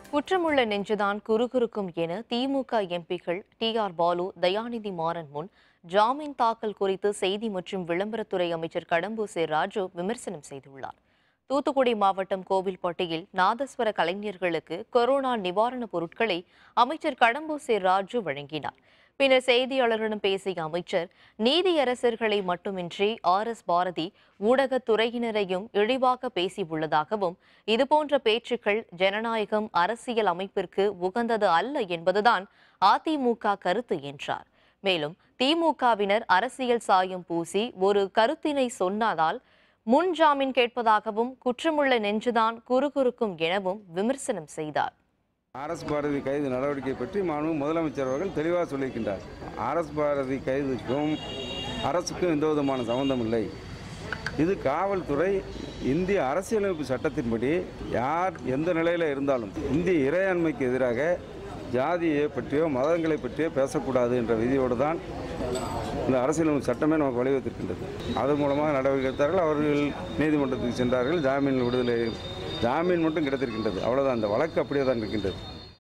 குற்றமுள்ள நெஞ்சுதான் குறுகுறுக்கும் என திமுக எம்பிக்கள் T R Baalu Dayanidhi Maran முன் ஜாமீன் தாக்கல் குறித்து செய்தி மற்றும் விளம்பரத்துறை அமைச்சர் கடம்பூர் சே ராஜு விமர்சனம் செய்துள்ளார் தூத்துக்குடி மாவட்டம் கோவில்பட்டியில் நாதஸ்வர கலைஞர்களுக்கு கொரோனா நிவாரணப் பொருட்களை அமைச்சர் கடம்பூர் சே ராஜு வழங்கினார் பின்னர் செய்தியாளர்களிடம் பேசிய அமைச்சர் நீதியரசர்களை மட்டுமின்றி ஆர் எஸ் பாரதி ஊடகத்துறையினரையும் இழிவாக பேசியுள்ளதாகவும் இதுபோன்ற பேச்சுக்கள் ஜனநாயகம் அரசியல் அமைப்பிற்கு உகந்தது அல்ல என்பதுதான் அதிமுக கருத்து என்றார் மேலும் திமுகவினர் அரசியல் சாயம் பூசி ஒரு கருத்தினை சொன்னதால் முன் ஜாமீன் கேட்பதாகவும் குற்றமுள்ள நெஞ்சுதான் குறுகுறுக்கும் எனவும் விமர்சனம் செய்தார் ஆர்எஸ் பாரதி கைது நடவடிக்கை பற்றி மாண்பு முதலமைச்சர் அவர்கள் தெளிவாக சொல்லியிருக்கின்றார் ஆர்எஸ் பாரதி கைதுக்கும் அரசுக்கும் எந்த விதமான சம்பந்தம் இல்லை இது காவல்துறை இந்திய அரசியலமைப்பு சட்டத்தின்படி யார் எந்த நிலையில் இருந்தாலும் இந்திய இறையாண்மைக்கு எதிராக ஜாதியை பற்றியோ மதங்களை பற்றியோ பேசக்கூடாது என்ற விதியோடு தான் இந்த அரசியலமைப்பு சட்டமே நமக்கு வழிவகுத்திருக்கின்றது அதன் மூலமாக நடவடிக்கை எடுத்தார்கள் அவர்கள் நீதிமன்றத்துக்கு சென்றார்கள் ஜாமீன் விடுதலை ஜாமீன் மட்டும் கிடைத்திருக்கின்றது அவ்வளோதான் அந்த வழக்கு அப்படியே தான் இருக்கின்றது